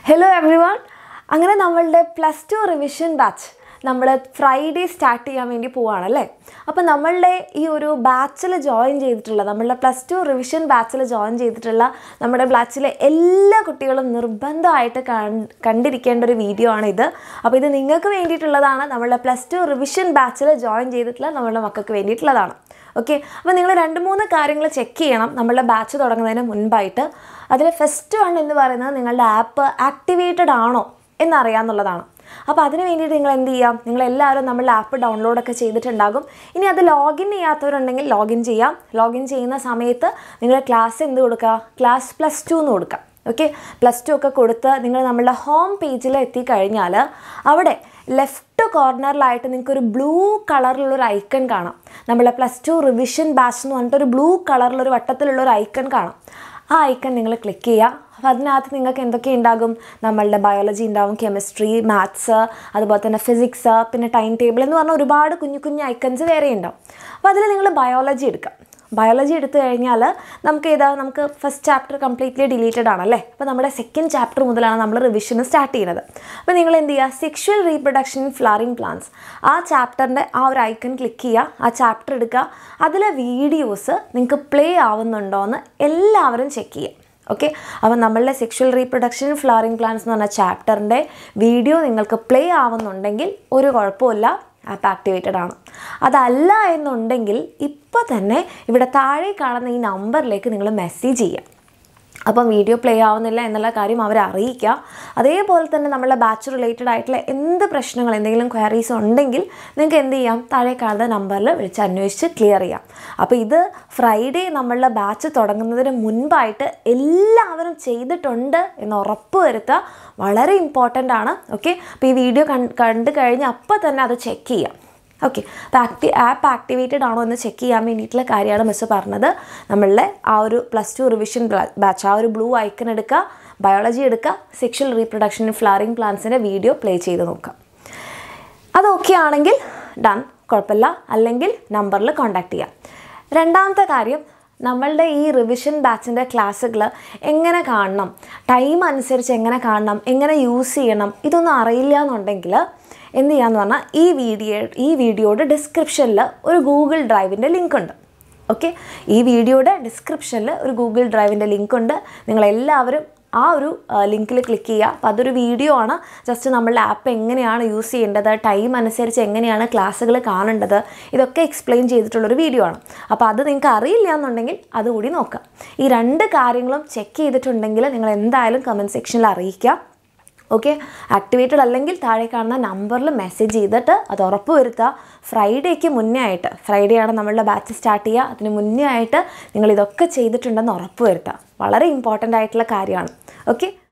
hello every everyone അങ്ങനെ നമ്മളുടെ plus two revision batch നമ്മൾ ഫ്രൈഡേ സ്റ്റാർട്ട് ചെയ്യാൻ വേണ്ടി പോവാണല്ലേ അപ്പോൾ നമ്മളുടെ ഈ ഒരു ബാച്ചിൽ ജോയിൻ ചെയ്തിട്ടുള്ള നമ്മളുടെ പ്ലസ് ടു റിവിഷൻ ബാച്ചിൽ ജോയിൻ ചെയ്തിട്ടുള്ള നമ്മുടെ ബാച്ചിലെ എല്ലാ കുട്ടികളും നിർബന്ധമായിട്ട് കൺ- കണ്ടിരിക്കേണ്ട ഒരു വീഡിയോ ആണ് ഇത് അപ്പോൾ ഇത് നിങ്ങൾക്ക് വേണ്ടിയിട്ടുള്ളതാണ് നമ്മളുടെ പ്ലസ് ടു റിവിഷൻ ബാച്ചിൽ ജോയിൻ ചെയ്തിട്ടുള്ള നമ്മളുടെ മക്കൾക്ക് വേണ്ടിയിട്ടുള്ളതാണ് ഓക്കെ അപ്പോൾ നിങ്ങൾ രണ്ട് മൂന്ന് കാര്യങ്ങൾ ചെക്ക് ചെയ്യണം നമ്മളുടെ ബാച്ച് തുടങ്ങുന്നതിന് മുൻപായിട്ട് അതിൽ ഫസ്റ്റ് വൺ എന്ന് പറയുന്നത് നിങ്ങളുടെ ആപ്പ് ആക്ടിവേറ്റഡ് ആണോ എന്നറിയാമെന്നുള്ളതാണ് അപ്പോൾ അതിന് വേണ്ടിയിട്ട് നിങ്ങൾ എന്ത് ചെയ്യാം നിങ്ങളെല്ലാവരും നമ്മളുടെ ആപ്പ് ഡൗൺലോഡൊക്കെ ചെയ്തിട്ടുണ്ടാകും ഇനി അത് ലോഗിൻ ചെയ്യാത്തവരുണ്ടെങ്കിൽ ലോഗിൻ ചെയ്യാം ലോഗിൻ ചെയ്യുന്ന സമയത്ത് നിങ്ങൾ ക്ലാസ് എന്ത് കൊടുക്കുക ക്ലാസ് പ്ലസ് ടു എന്ന് കൊടുക്കുക ഓക്കെ പ്ലസ് ടു ഒക്കെ കൊടുത്ത് നിങ്ങൾ നമ്മളുടെ ഹോം പേജിൽ എത്തിക്കഴിഞ്ഞാൽ അവിടെ ലെഫ്റ്റ് കോർണറിലായിട്ട് നിങ്ങൾക്ക് ഒരു ബ്ലൂ കളറിലുള്ളൊരു ഐക്കൺ കാണാം നമ്മളെ പ്ലസ് ടു റിവിഷൻ ബാച്ച് എന്ന് പറഞ്ഞിട്ട് ഒരു ബ്ലൂ കളറിലൊരു വട്ടത്തിലുള്ളൊരു ഐക്കൺ കാണാം ആ ഐക്കൺ നിങ്ങൾ ക്ലിക്ക് ചെയ്യുക അപ്പോൾ അതിനകത്ത് നിങ്ങൾക്ക് എന്തൊക്കെ ഉണ്ടാകും നമ്മളുടെ ബയോളജി ഉണ്ടാവും കെമിസ്ട്രി മാത്സ് അതുപോലെ തന്നെ ഫിസിക്സ് പിന്നെ ടൈം ടേബിൾ എന്ന് പറഞ്ഞ ഒരുപാട് കുഞ്ഞു കുഞ്ഞു ഐക്കൺസ് വേറെ ഉണ്ടാവും അപ്പോൾ അതിൽ നിങ്ങൾ ബയോളജി എടുക്കാം ബയോളജി എടുത്തു കഴിഞ്ഞാൽ നമുക്ക് ഏതാ നമുക്ക് ഫസ്റ്റ് ചാപ്റ്റർ കംപ്ലീറ്റ്ലി ഡിലീറ്റഡ് ആണല്ലേ അപ്പോൾ നമ്മുടെ സെക്കൻഡ് ചാപ്റ്റർ മുതലാണ് നമ്മൾ റിവിഷൻ സ്റ്റാർട്ട് ചെയ്യുന്നത് അപ്പോൾ നിങ്ങൾ എന്ത് ചെയ്യുക sexual reproduction in flowering plants ആ ചാപ്റ്ററിൻ്റെ ആ ഒരു ഐക്കൺ ക്ലിക്ക് ചെയ്യുക ആ ചാപ്റ്റർ എടുക്കുക അതിലെ വീഡിയോസ് നിങ്ങൾക്ക് പ്ലേ ആവുന്നുണ്ടോ എന്ന് എല്ലാവരും ചെക്ക് ചെയ്യുക ഓക്കെ അപ്പോൾ നമ്മളുടെ സെക്ഷൽ റീപ്രൊഡക്ഷൻ ഫ്ലവറിംഗ് പ്ലാന്റ്സ് എന്ന് പറഞ്ഞ ചാപ്റ്ററിൻ്റെ വീഡിയോ നിങ്ങൾക്ക് പ്ലേ ആവുന്നുണ്ടെങ്കിൽ ഒരു കുഴപ്പമില്ല ആപ്പ് ആക്ടിവേറ്റഡ് ആണ് അതല്ല എന്നുണ്ടെങ്കിൽ ഇപ്പോൾ തന്നെ ഇവിടെ താഴെ കാണുന്ന ഈ നമ്പറിലേക്ക് നിങ്ങൾ മെസ്സേജ് ചെയ്യുക അപ്പം വീഡിയോ പ്ലേ ആവുന്നില്ല എന്നുള്ള കാര്യം അവരെ അറിയിക്കുക അതേപോലെ തന്നെ നമ്മളുടെ ബാച്ച് റിലേറ്റഡ് ആയിട്ടുള്ള എന്ത് പ്രശ്നങ്ങൾ എന്തെങ്കിലും ക്വയറീസ് ഉണ്ടെങ്കിൽ നിങ്ങൾക്ക് എന്ത് ചെയ്യാം താഴെ കാണുന്ന നമ്പറിൽ വിളിച്ച് അന്വേഷിച്ച് ക്ലിയർ ചെയ്യാം അപ്പോൾ ഇത് ഫ്രൈഡേ നമ്മളുടെ ബാച്ച് തുടങ്ങുന്നതിന് മുൻപായിട്ട് എല്ലാവരും ചെയ്തിട്ടുണ്ട് എന്ന് ഉറപ്പ് വരുത്തുക വളരെ ഇമ്പോർട്ടൻ്റ് ആണ് ഓക്കെ അപ്പോൾ ഈ വീഡിയോ കണ്ടു കഴിഞ്ഞ് അപ്പോൾ തന്നെ അത് ചെക്ക് ചെയ്യാം ഓക്കെ അപ്പോൾ ആക്ടി ആപ്പ് ആക്ടിവേറ്റഡ് ആണോ എന്ന് ചെക്ക് ചെയ്യാൻ വേണ്ടിയിട്ടുള്ള കാര്യമാണ് മിസ് പറഞ്ഞത് നമ്മളുടെ ആ ഒരു പ്ലസ് ടു റിവിഷൻ ബാച്ച് ആ ഒരു ബ്ലൂ ഐക്കൺ എടുക്കുക ബയോളജി എടുക്കുക സെക്ഷൽ റീപ്രൊഡക്ഷൻ ഫ്ലവറിംഗ് പ്ലാന്റ്സിൻ്റെ വീഡിയോ പ്ലേ ചെയ്ത് നോക്കാം അത് ഓക്കെ ആണെങ്കിൽ ഡൺ കുഴപ്പമില്ല അല്ലെങ്കിൽ നമ്പറിൽ കോൺടാക്ട് ചെയ്യാം രണ്ടാമത്തെ കാര്യം നമ്മളുടെ ഈ റിവിഷൻ ബാച്ചിൻ്റെ ക്ലാസ്സുകൾ എങ്ങനെ കാണണം ടൈം അനുസരിച്ച് എങ്ങനെ കാണണം എങ്ങനെ യൂസ് ചെയ്യണം ഇതൊന്നും അറിയില്ല എന്നുണ്ടെങ്കിൽ എന്ത് ചെയ്യാന്ന് പറഞ്ഞാൽ ഈ വീഡിയോ ഈ വീഡിയോയുടെ ഡിസ്ക്രിപ്ഷനിൽ ഒരു ഗൂഗിൾ ഡ്രൈവിൻ്റെ ലിങ്ക് ഉണ്ട് ഓക്കെ ഈ വീഡിയോയുടെ ഡിസ്ക്രിപ്ഷനിൽ ഒരു ഗൂഗിൾ ഡ്രൈവിൻ്റെ ലിങ്ക് ഉണ്ട് നിങ്ങളെല്ലാവരും ആ ഒരു ലിങ്കിൽ ക്ലിക്ക് ചെയ്യുക അപ്പോൾ അതൊരു വീഡിയോ ആണ് ജസ്റ്റ് നമ്മളുടെ ആപ്പ് എങ്ങനെയാണ് യൂസ് ചെയ്യേണ്ടത് ടൈം അനുസരിച്ച് എങ്ങനെയാണ് ക്ലാസ്സുകൾ കാണേണ്ടത് ഇതൊക്കെ എക്സ്പ്ലെയിൻ ചെയ്തിട്ടുള്ളൊരു വീഡിയോ ആണ് അപ്പോൾ അത് നിങ്ങൾക്ക് അറിയില്ല എന്നുണ്ടെങ്കിൽ അതുകൂടി നോക്കാം ഈ രണ്ട് കാര്യങ്ങളും ചെക്ക് ചെയ്തിട്ടുണ്ടെങ്കിൽ നിങ്ങൾ എന്തായാലും കമൻറ്റ് സെക്ഷനിൽ അറിയിക്കുക ഓക്കെ ആക്ടിവേറ്റഡ് അല്ലെങ്കിൽ താഴെ കാണുന്ന നമ്പറിൽ മെസ്സേജ് ചെയ്തിട്ട് അത് ഉറപ്പ് വരുത്തുക ഫ്രൈഡേക്ക് മുന്നേ ആയിട്ട് ഫ്രൈഡേ ആണ് നമ്മളുടെ ബാച്ച് സ്റ്റാർട്ട് ചെയ്യുക അതിന് മുന്നേ ആയിട്ട് നിങ്ങൾ ഇതൊക്കെ ചെയ്തിട്ടുണ്ടെന്ന് ഉറപ്പ് വരുത്തുക വളരെ ഇമ്പോർട്ടൻ്റ് ആയിട്ടുള്ള കാര്യമാണ് ഓക്കെ